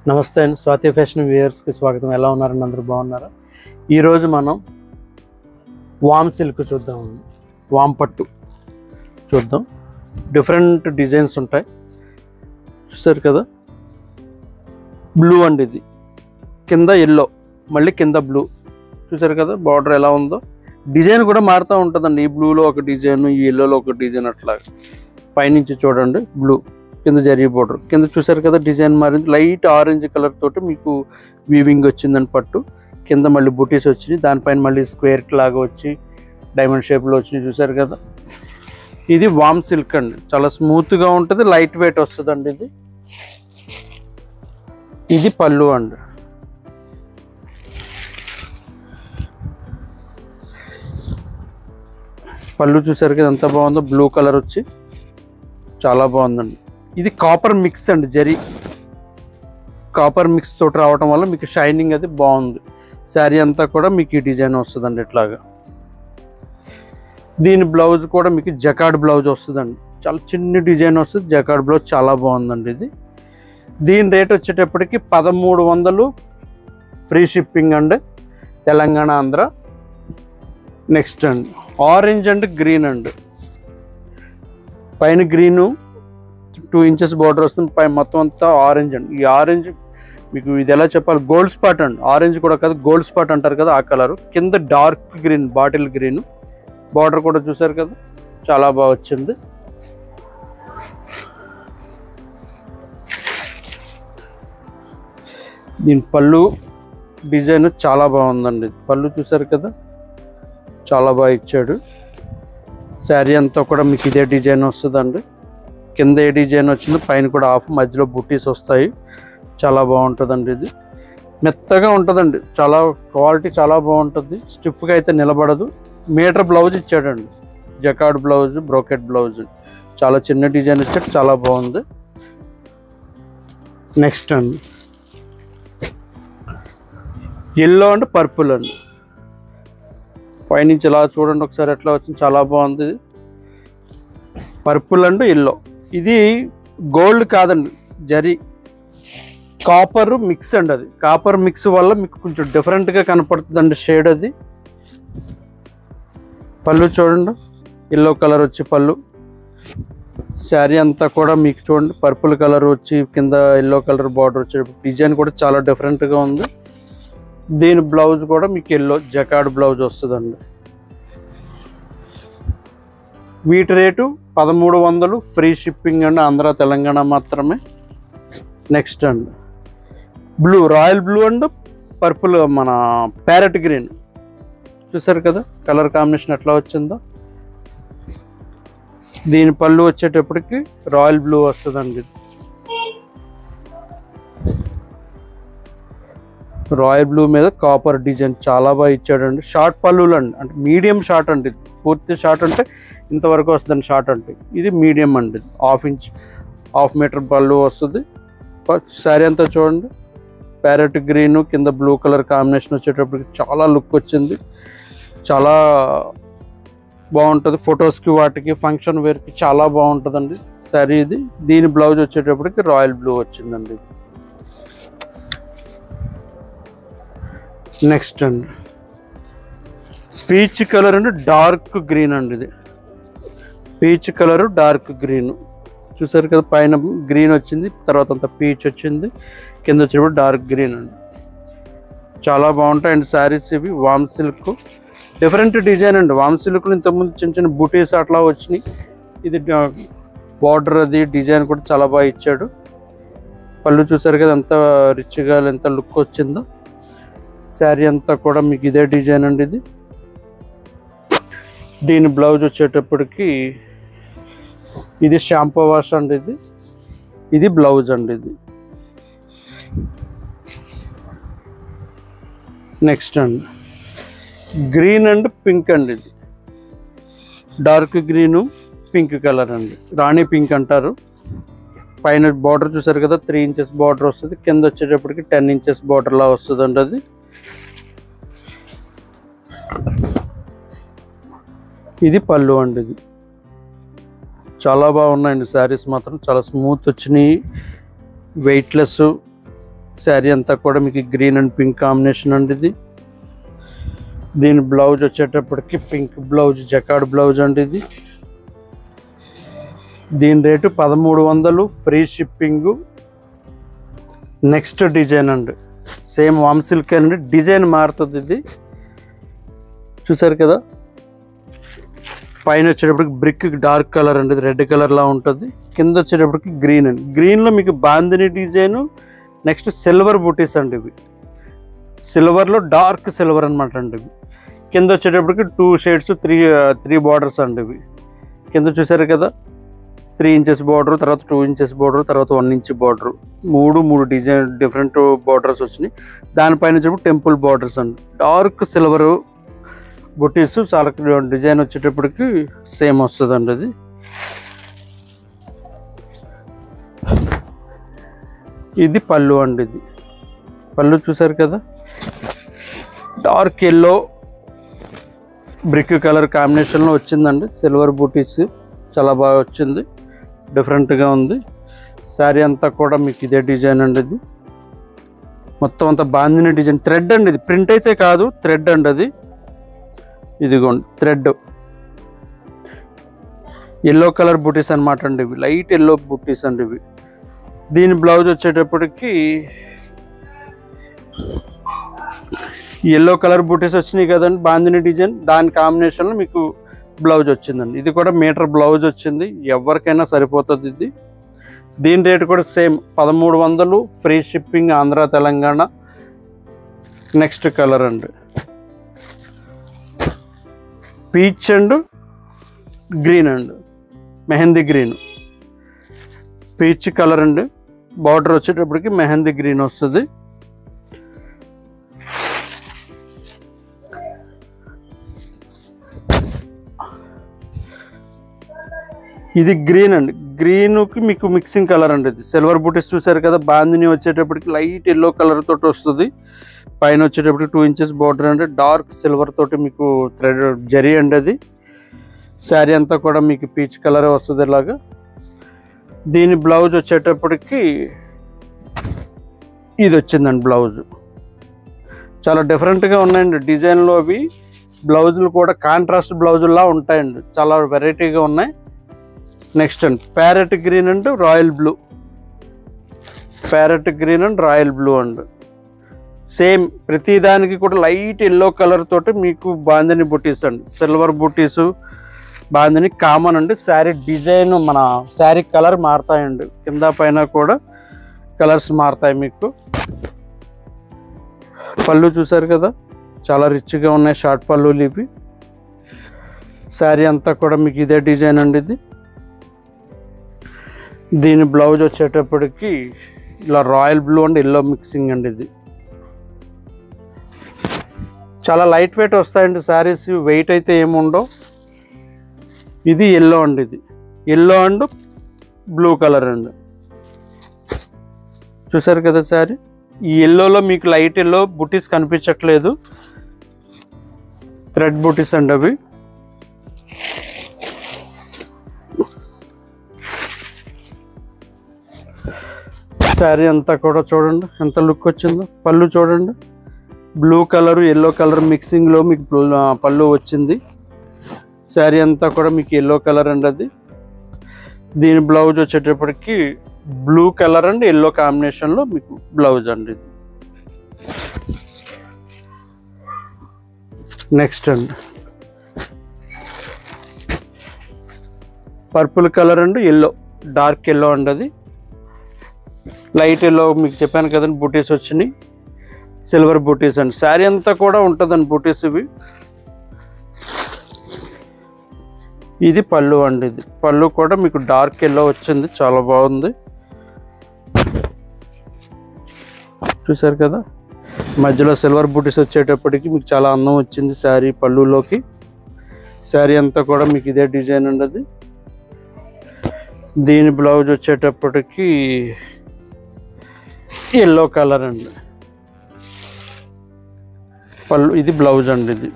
నమస్తే అండి స్వాతి ఫ్యాషన్ వ్యూయర్స్కి స్వాగతం ఎలా ఉన్నారండి అందరూ బాగున్నారా ఈరోజు మనం వామ్ సిల్క్ చూద్దాం వామ్ పట్టు చూద్దాం డిఫరెంట్ డిజైన్స్ ఉంటాయి చూసారు కదా బ్లూ అండి ఇది కింద ఎల్లో మళ్ళీ కింద బ్లూ చూసారు కదా బార్డర్ ఎలా ఉందో డిజైన్ కూడా మారుతూ ఉంటుందండి ఈ బ్లూలో ఒక డిజైన్ ఈ ఎల్లోలో ఒక డిజైన్ అట్లా పైనుంచి చూడండి బ్లూ కింద జరిగి బోర్డర్ కింద చూసారు కదా డిజైన్ మారింది లైట్ ఆరెంజ్ కలర్ తోటి మీకు వీవింగ్ వచ్చిందని పట్టు కింద మళ్ళీ బుటీస్ వచ్చినాయి దానిపైన మళ్ళీ స్క్వేర్ లాగా వచ్చి డైమండ్ షేప్లో వచ్చినాయి చూసారు కదా ఇది వామ్ సిల్క్ అండి చాలా స్మూత్గా ఉంటుంది లైట్ వెయిట్ వస్తుంది అండి ఇది ఇది పళ్ళు అండి పళ్ళు చూసారు కదా ఎంత బాగుందో బ్లూ కలర్ వచ్చి చాలా బాగుందండి ఇది కాపర్ మిక్స్ అండి జరీ కాపర్ మిక్స్ తోటి రావటం వల్ల మీకు షైనింగ్ అది బాగుంది శారీ అంతా కూడా మీకు ఈ డిజైన్ వస్తుందండి ఇట్లాగా దీని బ్లౌజ్ కూడా మీకు జకాడ్ బ్లౌజ్ వస్తుందండి చాలా చిన్న డిజైన్ వస్తుంది జకాడ్ బ్లౌజ్ చాలా బాగుందండి ఇది దీని రేట్ వచ్చేటప్పటికి పదమూడు వందలు ఫ్రీ షిప్పింగ్ అండి తెలంగాణ ఆంధ్ర నెక్స్ట్ అండి ఆరెంజ్ అండ్ గ్రీన్ అండి పైన గ్రీను టూ ఇంచెస్ బార్డర్ వస్తుంది పై మొత్తం అంతా ఆరెంజ్ అండి ఈ ఆరెంజ్ మీకు ఇది ఎలా చెప్పాలి గోల్డ్ స్పాట్ అండి ఆరెంజ్ కూడా కాదు గోల్డ్ స్పాట్ అంటారు కదా ఆ కలర్ కింద dark green bottle green border కూడా చూసారు కదా చాలా బాగా వచ్చింది దీని పళ్ళు డిజైన్ చాలా బాగుందండి పళ్ళు చూసారు కదా చాలా బాగా ఇచ్చాడు శారీ అంతా కూడా మీకు ఇదే డిజైన్ వస్తుందండి కింద ఏ డిజైన్ వచ్చిందో పైన కూడా ఆఫ్ మధ్యలో బుట్టీస్ వస్తాయి చాలా బాగుంటుందండి ఇది మెత్తగా ఉంటుందండి చాలా క్వాలిటీ చాలా బాగుంటుంది స్టిఫ్గా అయితే నిలబడదు మీటర్ బ్లౌజ్ ఇచ్చాడండి జకాడ్ బ్లౌజ్ బ్రోకెట్ బ్లౌజ్ చాలా చిన్న డిజైన్ ఇచ్చాడు చాలా బాగుంది నెక్స్ట్ అండి ఎల్లో అండ్ పర్పుల్ అండి పైనుంచి ఇలా చూడండి ఒకసారి ఎట్లా వచ్చింది చాలా బాగుంది పర్పుల్ అండ్ ఎల్లో ఇది గోల్డ్ కాదండి జరీ కాపర్ మిక్స్ అండి అది కాపర్ మిక్స్ వల్ల మీకు కొంచెం డిఫరెంట్గా కనపడుతుంది అండి షేడ్ అది పళ్ళు చూడండి ఎల్లో కలర్ వచ్చి పళ్ళు శారీ అంతా కూడా మీకు చూడండి పర్పుల్ కలర్ వచ్చి కింద ఎల్లో కలర్ బార్డర్ వచ్చే డిజైన్ కూడా చాలా డిఫరెంట్గా ఉంది దీని బ్లౌజ్ కూడా మీకు ఎల్లో జకాడ్ బ్లౌజ్ వస్తుందండి వీటి రేటు పదమూడు వందలు ఫ్రీ షిప్పింగ్ అండి ఆంధ్ర తెలంగాణ మాత్రమే నెక్స్ట్ అండి blue royal blue and purple మన ప్యారెట్ గ్రీన్ చూసారు కదా కలర్ కాంబినేషన్ ఎట్లా వచ్చిందో దీని పళ్ళు వచ్చేటప్పటికి రాయల్ బ్లూ వస్తుందండి రాయల్ బ్లూ మీద కాపర్ డిజైన్ చాలా బాగా ఇచ్చాడండి షార్ట్ పళ్ళులు అండి అంటే మీడియం షార్ట్ అండి ఇది. పూర్తి షార్ట్ అంటే ఇంతవరకు వస్తుందండి షార్ట్ అంటే ఇది మీడియం అండి హాఫ్ ఇంచ్ హాఫ్ మీటర్ పళ్ళు వస్తుంది శారీ అంతా చూడండి ప్యారెట్ గ్రీన్ కింద బ్లూ కలర్ కాంబినేషన్ వచ్చేటప్పటికి చాలా లుక్ వచ్చింది చాలా బాగుంటుంది ఫొటోస్కి వాటికి ఫంక్షన్ వేర్కి చాలా బాగుంటుందండి శారీ ఇది దీని బ్లౌజ్ వచ్చేటప్పటికి రాయల్ బ్లూ వచ్చిందండి నెక్స్ట్ అండి పీచ్ కలర్ అండి డార్క్ గ్రీన్ అండి ఇది పీచ్ కలర్ డార్క్ గ్రీన్ చూసారు కదా పైన గ్రీన్ వచ్చింది తర్వాత అంతా పీచ్ వచ్చింది కింద వచ్చేటప్పుడు డార్క్ గ్రీన్ అండి చాలా బాగుంటాయండి శారీస్ ఇవి వామ్ సిల్క్ డిఫరెంట్ డిజైన్ అండి వామ్ సిల్క్లో ఇంతకుముందు చిన్న చిన్న బుటీస్ అట్లా వచ్చినాయి ఇది బార్డర్ అది డిజైన్ కూడా చాలా బాగా ఇచ్చాడు పళ్ళు చూసారు కదా ఎంత రిచ్గా ఎంత లుక్ వచ్చిందో శారీ అంతా కూడా మీకు ఇదే డిజైన్ అండి ఇది దీని బ్లౌజ్ వచ్చేటప్పటికి ఇది షాంపూ వాష్ అండి ఇది ఇది బ్లౌజ్ అండి ఇది నెక్స్ట్ అండి గ్రీన్ అండ్ పింక్ అండి ఇది డార్క్ గ్రీను పింక్ కలర్ అండి రాణి పింక్ అంటారు పైన బార్డర్ చూసారు కదా త్రీ ఇంచెస్ బార్డర్ వస్తుంది కింద వచ్చేటప్పటికి టెన్ ఇంచెస్ బార్డర్లా వస్తుంది అండి అది ఇది పళ్ళు అండి ఇది చాలా బాగున్నాయండి శారీస్ మాత్రం చాలా స్మూత్ వచ్చినాయి వెయిట్లెస్ శారీ అంతా కూడా మీకు గ్రీన్ అండ్ పింక్ కాంబినేషన్ అండి ఇది దీని బ్లౌజ్ వచ్చేటప్పటికి పింక్ బ్లౌజ్ జకాడ్ బ్లౌజ్ అండి ఇది దీని రేటు పదమూడు వందలు ఫ్రీ షిప్పింగ్ నెక్స్ట్ డిజైన్ అండి సేమ్ వామ్ సిల్క్ అండి డిజైన్ మారుతుంది ఇది చూసారు కదా పైన వచ్చేటప్పటికి బ్రిక్ డార్క్ కలర్ అండి రెడ్ కలర్ లా ఉంటుంది కింద వచ్చేటప్పటికి గ్రీన్ అండి గ్రీన్లో మీకు బాందిని డిజైన్ నెక్స్ట్ సిల్వర్ బూటీస్ అండి ఇవి సిల్వర్లో డార్క్ సిల్వర్ అనమాట అండి ఇవి కింద వచ్చేటప్పటికి two shades three three borders అండి ఇవి కింద చూసారు కదా త్రీ ఇంచెస్ బార్డర్ తర్వాత టూ ఇంచెస్ బార్డర్ తర్వాత వన్ ఇంచ్ బార్డర్ మూడు మూడు డిజైన్ డిఫరెంట్ బార్డర్స్ వచ్చినాయి దానిపైన వచ్చేటప్పుడు టెంపుల్ బార్డర్స్ అండి డార్క్ సిల్వర్ బుటీస్ చాలా డిజైన్ వచ్చేటప్పటికి సేమ్ వస్తుందండి అది ఇది పళ్ళు అండి ఇది పళ్ళు చూసారు కదా డార్క్ ఎల్లో బ్రిక్ కలర్ కాంబినేషన్లో వచ్చిందండి సిల్వర్ బూటీస్ చాలా బాగా వచ్చింది డిఫరెంట్గా ఉంది శారీ అంతా కూడా మీకు ఇదే డిజైన్ అండి ఇది మొత్తం అంతా బాందిన డిజైన్ థ్రెడ్ అండి ఇది ప్రింట్ అయితే కాదు థ్రెడ్ అండి అది ఇదిగోండి థ్రెడ్ ఎల్లో కలర్ బుటీస్ అనమాట అండి ఇవి లైట్ ఎల్లో బుటీస్ అండి ఇవి దీని బ్లౌజ్ వచ్చేటప్పటికి ఎల్లో కలర్ బుటీస్ వచ్చినాయి కదండి బాందిని డిజైన్ దాని కాంబినేషన్లో మీకు బ్లౌజ్ వచ్చిందండి ఇది కూడా మీటర్ బ్లౌజ్ వచ్చింది ఎవరికైనా సరిపోతుంది ఇది దీని రేటు కూడా సేమ్ పదమూడు వందలు free shipping Andhra Telangana next color అండి peach and green and mehndi green peach color అండి బార్డర్ వచ్చేటప్పటికి మెహందీ గ్రీన్ వస్తుంది ఇది గ్రీన్ అండి గ్రీన్కి మీకు మిక్సింగ్ కలర్ అండి ఇది సిల్వర్ బూటీస్ చూసారు కదా బాందిని వచ్చేటప్పటికి లైట్ ఎల్లో కలర్ తోటి వస్తుంది పైన వచ్చేటప్పటికి టూ ఇంచెస్ బార్డర్ అండి డార్క్ సిల్వర్ తోటి మీకు థ్రెడ్ జరీ అండి అది శారీ అంతా కూడా మీకు పీచ్ కలర్ వస్తుంది ఇలాగా దీని బ్లౌజ్ వచ్చేటప్పటికి ఇది వచ్చిందండి బ్లౌజ్ చాలా డిఫరెంట్గా ఉన్నాయండి డిజైన్లో అవి బ్లౌజులు కూడా కాంట్రాస్ట్ బ్లౌజుల్లా ఉంటాయండి చాలా వెరైటీగా ఉన్నాయి నెక్స్ట్ అండి parrot green and royal blue parrot green and royal blue and same ప్రతిదానికి కూడా లైట్ ఎల్లో కలర్ తోటి మీకు బాందని బుటీస్ అండి సిల్వర్ బుటీసు బాందని కామన్ అండి శారీ డిజైన్ మన శారీ కలర్ మారుతాయండి కింద పైన కూడా కలర్స్ మారుతాయి మీకు పళ్ళు చూసారు కదా చాలా రిచ్గా ఉన్నాయి షార్ట్ పళ్ళు ఇవి శారీ అంతా కూడా మీకు ఇదే డిజైన్ అండి ఇది దీని బ్లౌజ్ వచ్చేటప్పటికి ఇలా royal blue and yellow mixing అండి ఇది చాలా లైట్ వెయిట్ వస్తాయండి శారీస్ వెయిట్ అయితే ఏముండవు ఇది ఎల్లో అండి ఇది ఎల్లో అండ్ బ్లూ కలర్ అండి చూసారు కదా శారీ ఈ ఎల్లోలో మీకు లైట్ ఎల్లో బుటీస్ కనిపించట్లేదు థ్రెడ్ బుటీస్ అండి అవి శారీ అంతా కూడా చూడండి ఎంత లుక్ వచ్చిందో పళ్ళు చూడండి బ్లూ కలర్ ఎల్లో కలర్ మిక్సింగ్లో మీకు బ్లూ- ఆ, పళ్ళు వచ్చింది శారీ అంతా కూడా మీకు ఎల్లో కలర్ అండి అది దీని బ్లౌజ్ వచ్చేటప్పటికి బ్లూ కలర్ అండ్ ఎల్లో కాంబినేషన్లో మీకు బ్లౌజ్ అండి ఇది నెక్స్ట్ అండి purple color and yellow dark yellow అండి అది లైట్ ఎల్లో మీకు చెప్పాను కదండి బూటీస్ వచ్చినాయి సిల్వర్ బూటీస్ అండి శారీ అంతా కూడా ఉంటుందండి బూటీస్ ఇవి ఇది పళ్ళు అండి ఇది పళ్ళు కూడా మీకు డార్క్ ఎల్లో వచ్చింది చాలా బాగుంది చూసారు కదా మధ్యలో సిల్వర్ బూటీస్ వచ్చేటప్పటికి మీకు చాలా అందం వచ్చింది శారీ పళ్ళులోకి శారీ అంతా కూడా మీకు ఇదే డిజైన్ అండి అది దీని బ్లౌజ్ వచ్చేటప్పటికి ఎల్లో కలర్ అండి పళ్ళు ఇది బ్లౌజ్ అండి ఇది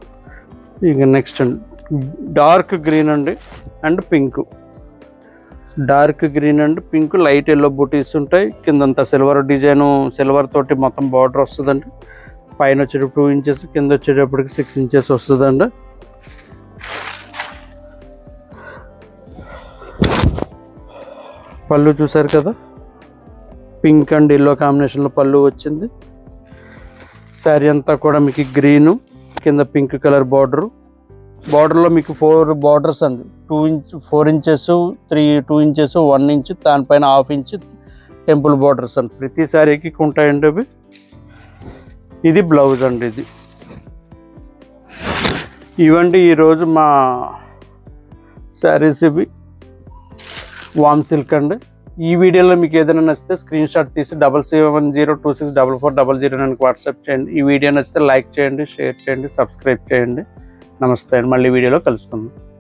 ఇక నెక్స్ట్ అండి డార్క్ గ్రీన్ అండి and pink dark green and pink light yellow బూటీస్ ఉంటాయి కిందంతా సిల్వర్ డిజైన్ సిల్వర్ తోటి మొత్తం బార్డర్ వస్తుందండి పైన వచ్చేటప్పుడు టూ ఇంచెస్ కింద వచ్చేటప్పటికి సిక్స్ ఇంచెస్ వస్తుందండి పళ్ళు చూసారు కదా పింక్ అండ్ ఎల్లో కాంబినేషన్లో పళ్ళు వచ్చింది శారీ అంతా కూడా మీకు గ్రీను కింద పింక్ కలర్ బార్డరు బార్డర్లో మీకు ఫోర్ బార్డర్స్ అండి two inch four inches three two inches one inch దానిపైన హాఫ్ ఇంచ్ టెంపుల్ బార్డర్స్ అండి ప్రతి శారీకి ఉంటాయండి అవి ఇది బ్లౌజ్ అండి ఇది ఇవండి ఈరోజు మా శారీస్ ఇవి వామ్ సిల్క్ అండి ఈ వీడియోలో మీకు ఏదైనా నచ్చితే స్క్రీన్ షాట్ తీసి double seven zero two six double four double zero నైన్కి వాట్సాప్ చేయండి ఈ వీడియో నచ్చితే లైక్ చేయండి షేర్ చేయండి సబ్స్క్రైబ్ చేయండి నమస్తే అండి మళ్ళీ వీడియోలో కలుసుకుందాం